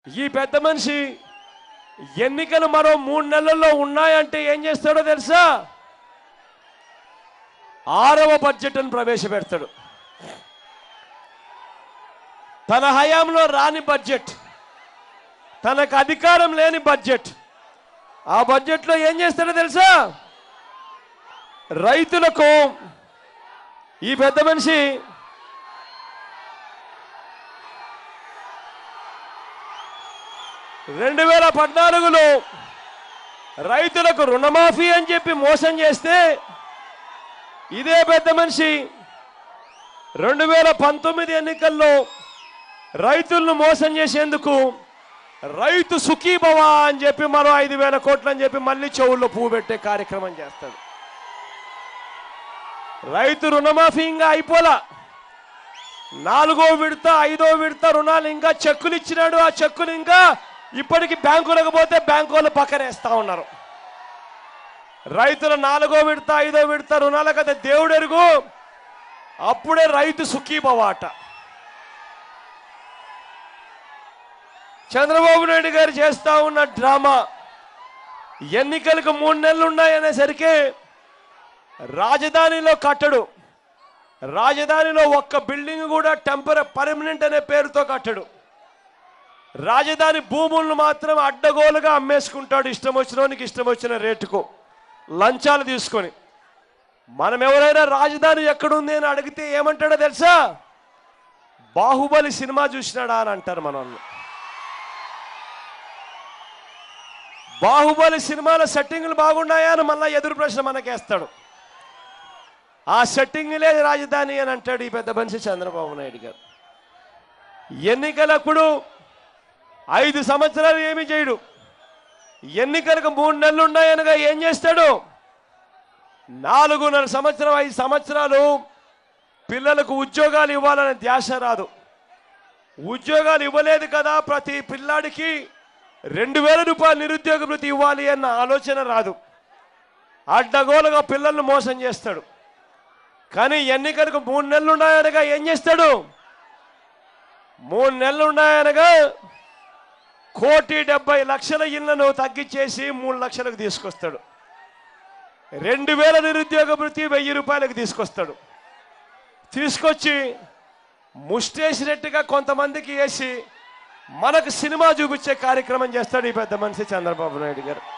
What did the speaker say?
ఈ పెద్ద మనిషి ఎన్నికలు మరో మూడు నెలల్లో ఉన్నాయంటే ఏం చేస్తాడో తెలుసా ఆరవ బడ్జెట్ అని ప్రవేశపెడతాడు తన హయాంలో రాని బడ్జెట్ తనకు అధికారం లేని బడ్జెట్ ఆ బడ్జెట్లో ఏం చేస్తాడో తెలుసా రైతులకు ఈ పెద్ద మనిషి రెండు వేల పద్నాలుగులో రైతులకు రుణమాఫీ అని చెప్పి మోసం చేస్తే ఇదే పెద్ద మనిషి రెండు వేల పంతొమ్మిది ఎన్నికల్లో రైతులను మోసం చేసేందుకు రైతు సుఖీభవ అని చెప్పి మరో ఐదు వేల కోట్లు అని చెప్పి మళ్ళీ చెవుల్లో పువ్వు పెట్టే కార్యక్రమం చేస్తాడు రైతు రుణమాఫీ ఇంకా అయిపోలా నాలుగో విడత ఐదో విడత రుణాలు ఇంకా చెక్కులు ఇచ్చినాడు ఆ చెక్కులు ఇంకా ఇప్పటికి బ్యాంకులకు పోతే బ్యాంకు వాళ్ళు పక్కనేస్తా ఉన్నారు రైతుల నాలుగో విడత ఐదో విడత రుణాల కదా దేవుడు ఎరుగు అప్పుడే రైతు సుఖీభవాట చంద్రబాబు నాయుడు గారు చేస్తా ఉన్న డ్రామా ఎన్నికలకు మూడు నెలలు ఉన్నాయనేసరికి రాజధానిలో కట్టడు రాజధానిలో ఒక్క బిల్డింగ్ కూడా టెంపర పర్మనెంట్ అనే పేరుతో కట్టడు రాజధాని భూములను మాత్రం అడ్డగోలుగా అమ్మేసుకుంటాడు ఇష్టం వచ్చినోనికి ఇష్టం వచ్చిన రేటుకు లంచాలు తీసుకొని మనం ఎవరైనా రాజధాని ఎక్కడుంది అని అడిగితే ఏమంటాడో తెలుసా బాహుబలి సినిమా చూసినాడా అని అంటారు మన వాళ్ళు బాహుబలి సినిమాల సెట్టింగ్లు బాగున్నాయా అని మళ్ళా ఎదురు ప్రశ్న మనకేస్తాడు ఆ సెట్టింగ్లే రాజధాని అని అంటాడు ఈ పెద్ద మనిషి చంద్రబాబు నాయుడు గారు ఎన్నికలప్పుడు ఐదు సంవత్సరాలు ఏమి చేయడు ఎన్నికలకు మూడు నెలలు ఉన్నాయనగా ఏం చేస్తాడు నాలుగున్నర సంవత్సరం ఐదు సంవత్సరాలు పిల్లలకు ఉద్యోగాలు ఇవ్వాలనే ధ్యాస రాదు ఉద్యోగాలు ఇవ్వలేదు కదా ప్రతి పిల్లాడికి రెండు వేల రూపాయలు నిరుద్యోగ వృత్తి ఇవ్వాలి అన్న ఆలోచన రాదు అడ్డగోలుగా పిల్లల్ని మోసం చేస్తాడు కానీ ఎన్నికలకు మూడు నెలలు ఉన్నాయనగా ఏం చేస్తాడు మూడు నెలలు ఉన్నాయనగా కోటి డెబ్బై లక్షల ఇళ్లను తగ్గించేసి మూడు లక్షలకు తీసుకొస్తాడు రెండు వేల నిరుద్యోగ వృత్తి వెయ్యి రూపాయలకు తీసుకొస్తాడు తీసుకొచ్చి ముష్టేసినట్టుగా కొంతమందికి వేసి మనకు సినిమా చూపించే కార్యక్రమం చేస్తాడు ఈ పెద్ద మనిషి చంద్రబాబు నాయుడు గారు